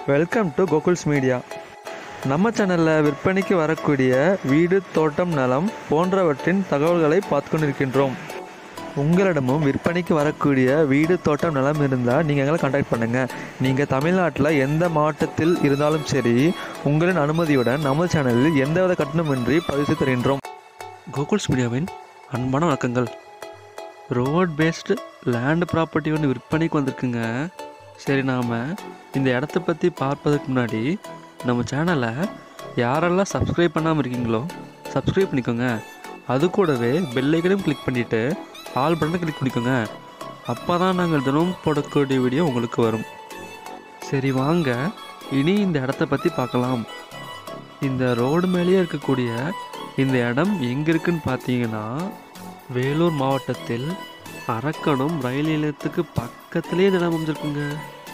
welcome to கோகுல்ஸ் media நம்ம சேனலில் விற்பனைக்கு வரக்கூடிய வீடு தோட்டம் நலம் போன்றவற்றின் தகவல்களை பார்த்து கொண்டிருக்கின்றோம் உங்களிடமும் விற்பனைக்கு வரக்கூடிய வீடு தோட்டம் நலம் இருந்தால் நீங்கள் எங்களை கான்டாக்ட் பண்ணுங்கள் நீங்கள் தமிழ்நாட்டில் எந்த மாவட்டத்தில் இருந்தாலும் சரி உங்களின் அனுமதியுடன் நம்ம சேனலில் எந்தவித கட்டணமின்றி பதிவு செய்து தருகின்றோம் கோகுல்ஸ் மீடியாவின் அன்பான வணக்கங்கள் ரோட் பேஸ்டு லேண்ட் ப்ராப்பர்ட்டி ஒன்று விற்பனைக்கு வந்திருக்குங்க சரி நாம் இந்த இடத்த பற்றி பார்ப்பதற்கு முன்னாடி நம்ம சேனலை யாரெல்லாம் சப்ஸ்கிரைப் பண்ணாமல் இருக்கீங்களோ சப்ஸ்கிரைப் பண்ணிக்கோங்க அது கூடவே பெல்லைக்கனையும் கிளிக் பண்ணிவிட்டு ஆல் பட்டனை கிளிக் பண்ணிக்கோங்க அப்போ தான் நாங்கள் தினமும் போடக்கூடிய வீடியோ உங்களுக்கு வரும் சரி வாங்க இனி இந்த இடத்த பற்றி பார்க்கலாம் இந்த ரோடு மேலேயே இருக்கக்கூடிய இந்த இடம் எங்கே இருக்குன்னு பார்த்தீங்கன்னா வேலூர் மாவட்டத்தில் அரக்கணம் ரயில் நிலையத்துக்கு பக்கத்துலேயே இந்த இடம் அமைஞ்சிருக்குங்க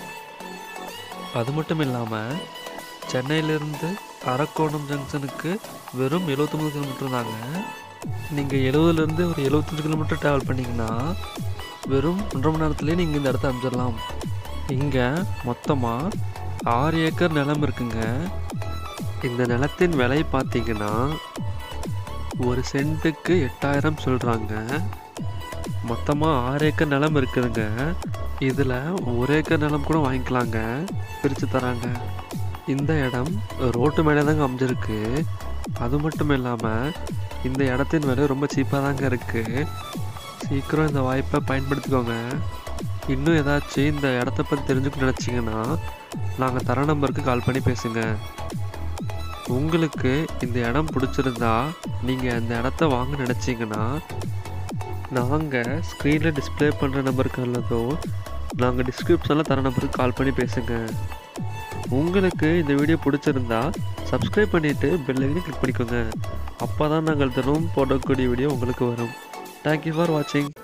அது மட்டும் இல்லாமல் சென்னையிலேருந்து அரக்கோணம் ஜங்ஷனுக்கு வெறும் 79 கிலோமீட்டர் தாங்க நீங்கள் எழுபதுலேருந்து ஒரு எழுபத்தஞ்சு கிலோமீட்டர் ட்ராவல் பண்ணிங்கன்னா வெறும் ஒன்றரை மணி நேரத்துலேயே நீங்கள் இந்த இடத்த அமைச்சிடலாம் இங்கே மொத்தமாக ஆறு ஏக்கர் நிலம் இருக்குங்க இந்த நிலத்தின் விலை பார்த்தீங்கன்னா ஒரு சென்ட்டுக்கு எட்டாயிரம் சொல்கிறாங்க மொத்தமாக ஆறு ஏக்கர் நிலம் இருக்குதுங்க இதில் ஒரு ஏக்கர் நிலம் கூட வாங்கிக்கலாங்க பிரித்து தராங்க இந்த இடம் ரோட்டு மேலே தாங்க அமைஞ்சிருக்கு அது மட்டும் இல்லாமல் இந்த இடத்தின் விலை ரொம்ப சீப்பாக தாங்க இருக்குது சீக்கிரம் இந்த வாய்ப்பை பயன்படுத்திக்கோங்க இன்னும் ஏதாச்சும் இந்த இடத்த பற்றி தெரிஞ்சுக்க நினச்சிங்கன்னா நாங்கள் தர நம்பருக்கு கால் பண்ணி பேசுங்க உங்களுக்கு இந்த இடம் பிடிச்சிருந்தா நீங்கள் அந்த இடத்த வாங்க நினச்சிங்கன்னா நாங்கள் ஸ்க்ரீனில் டிஸ்ப்ளே பண்ணுற நம்பருக்கு அல்லதோ நாங்கள் டிஸ்கிரிப்ஷனில் தர நம்பருக்கு கால் பண்ணி பேசுங்க உங்களுக்கு இந்த வீடியோ பிடிச்சிருந்தா சப்ஸ்கிரைப் பண்ணிவிட்டு பெல்லையும் கிளிக் பண்ணிக்கோங்க அப்போ தான் நாங்கள் தினமும் போடக்கூடிய வீடியோ உங்களுக்கு வரும் தேங்க்யூ ஃபார் வாட்சிங்